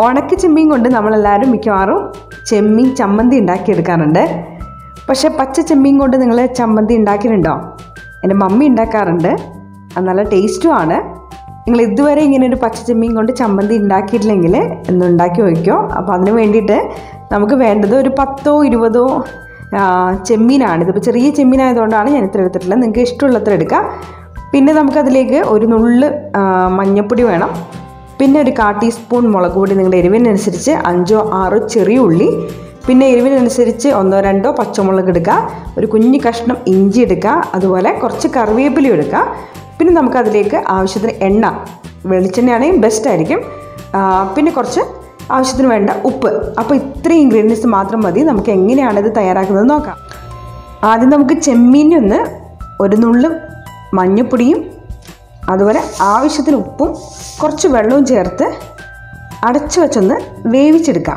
ഉണക്ക ചെമ്മീൻ കൊണ്ട് നമ്മളെല്ലാവരും മിക്കവാറും ചെമ്മീൻ ചമ്മന്തി ഉണ്ടാക്കിയെടുക്കാറുണ്ട് പക്ഷേ പച്ച ചെമ്മീൻ കൊണ്ട് നിങ്ങൾ ചമ്മന്തി ഉണ്ടാക്കിയിട്ടുണ്ടോ എൻ്റെ മമ്മി ഉണ്ടാക്കാറുണ്ട് അത് നല്ല ടേസ്റ്റുമാണ് നിങ്ങൾ ഇതുവരെ ഇങ്ങനെ ഒരു പച്ച ചെമ്മീൻ കൊണ്ട് ചമ്മന്തി ഉണ്ടാക്കിയിട്ടില്ലെങ്കിൽ ഒന്ന് ഉണ്ടാക്കി വയ്ക്കോ അപ്പോൾ അതിന് വേണ്ടിയിട്ട് നമുക്ക് വേണ്ടത് ഒരു പത്തോ ഇരുപതോ ആ, ചെമ്മീനാണ് ഇതിപ്പോൾ ചെറിയ ചെമ്മീനായതുകൊണ്ടാണ് ഞാൻ ഇത്ര എടുത്തിട്ടുള്ളത് നിങ്ങൾക്ക് ഇഷ്ടമുള്ളത്ര എടുക്കാം പിന്നെ നമുക്കതിലേക്ക് ഒരു നുള്ള് ആ, മഞ്ഞൾപ്പൊടി വേണം പിന്നെ ഒരു കാ ടീസ്പൂൺ മുളക് പൊടി നിങ്ങളുടെ എരിവിനനുസരിച്ച് അഞ്ചോ ആറോ ചെറിയ ഉള്ളി പിന്നെ എരിവിനനുസരിച്ച് ഒന്നോ രണ്ടോ പച്ചമുളക് എടുക്കുക ഒരു കുഞ്ഞു കഷ്ണം ഇഞ്ചി എടുക്കുക അതുപോലെ കുറച്ച് കറിവേപ്പില എടുക്കുക പിന്നെ നമുക്കതിലേക്ക് ആവശ്യത്തിന് എണ്ണ വെളിച്ചെണ്ണയാണെങ്കിൽ ബെസ്റ്റ് ആയിരിക്കും ആ, പിന്നെ കുറച്ച് ആവശ്യത്തിന് വേണ്ട ഉപ്പ് അപ്പോൾ ഇത്രയും ഇൻഗ്രീഡിയൻസ് മാത്രം മതി നമുക്ക് എങ്ങനെയാണ് ഇത് തയ്യാറാക്കുന്നത് നോക്കാം ആദ്യം നമുക്ക് ചെമ്മീനൊന്ന് ഒരു നുള്ളു മഞ്ഞൾപ്പൊടിയും അതുപോലെ ആവശ്യത്തിന് ഉപ്പും കുറച്ച് വെള്ളവും ചേർത്ത് അടച്ചു വെച്ചൊന്ന് വേവിച്ചെടുക്കാം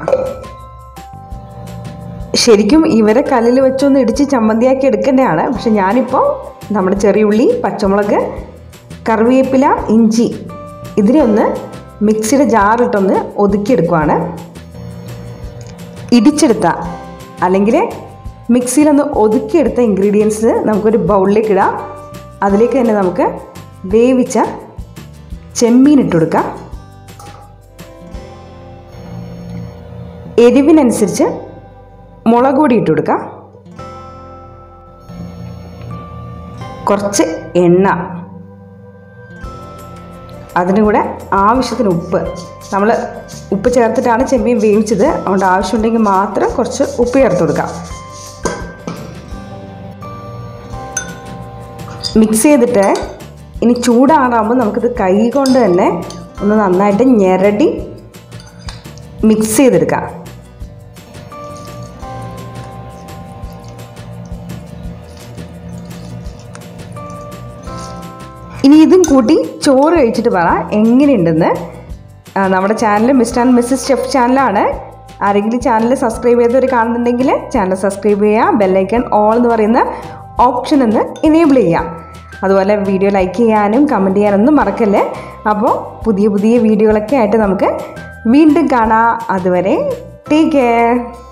ശരിക്കും ഇവരെ കല്ലിൽ വെച്ചൊന്ന് ഇടിച്ച് ചമ്മന്തിയാക്കി എടുക്കേണ്ടതാണ് പക്ഷെ ഞാനിപ്പോൾ നമ്മുടെ ചെറിയുള്ളി പച്ചമുളക് കറിവേപ്പില ഇഞ്ചി ഇതിനെ ഒന്ന് മിക്സിയുടെ ജാറിട്ടൊന്ന് ഒതുക്കിയെടുക്കുവാണ് ഇടിച്ചെടുത്ത അല്ലെങ്കിൽ മിക്സിയിലൊന്ന് ഒതുക്കിയെടുത്ത ഇൻഗ്രീഡിയൻസ് നമുക്കൊരു ബൗളിലേക്ക് ഇടാം അതിലേക്ക് തന്നെ നമുക്ക് വേവിച്ച ചെമ്മീൻ ഇട്ട് കൊടുക്കാം എരിവിനനുസരിച്ച് മുളക് പൊടി ഇട്ട് കൊടുക്കാം കുറച്ച് എണ്ണ അതിന് കൂടെ ആവശ്യത്തിന് ഉപ്പ് നമ്മൾ ഉപ്പ് ചേർത്തിട്ടാണ് ചെമ്മീൻ വേവിച്ചത് അതുകൊണ്ട് ആവശ്യമുണ്ടെങ്കിൽ മാത്രം കുറച്ച് ഉപ്പ് ചേർത്ത് കൊടുക്കാം മിക്സ് ചെയ്തിട്ട് ഇനി ചൂടാറാകുമ്പോൾ നമുക്കിത് കൈ കൊണ്ട് തന്നെ ഒന്ന് നന്നായിട്ട് ഞെരടി മിക്സ് ചെയ്തെടുക്കാം ഇനി ഇതും കൂട്ടി ചോറ് കഴിച്ചിട്ട് പറ എങ്ങനെയുണ്ടെന്ന് ആ, നമ്മുടെ channel mister and missus chef ചാനലാണ് ആരെങ്കിലും ചാനൽ സബ്സ്ക്രൈബ് ചെയ്തവർ കാണുന്നുണ്ടെങ്കിൽ ചാനൽ സബ്സ്ക്രൈബ് ചെയ്യുക ബെല്ലൈക്കൺ ഓൾ എന്ന് പറയുന്ന ഓപ്ഷൻ ഒന്ന് എനേബിൾ ചെയ്യാം അതുപോലെ വീഡിയോ ലൈക്ക് ചെയ്യാനും കമൻറ്റ് ചെയ്യാനൊന്നും മറക്കല്ലേ അപ്പോൾ പുതിയ പുതിയ വീഡിയോകളൊക്കെ ആയിട്ട് നമുക്ക് വീണ്ടും കാണാം അതുവരെ ടേക്ക് കെയർ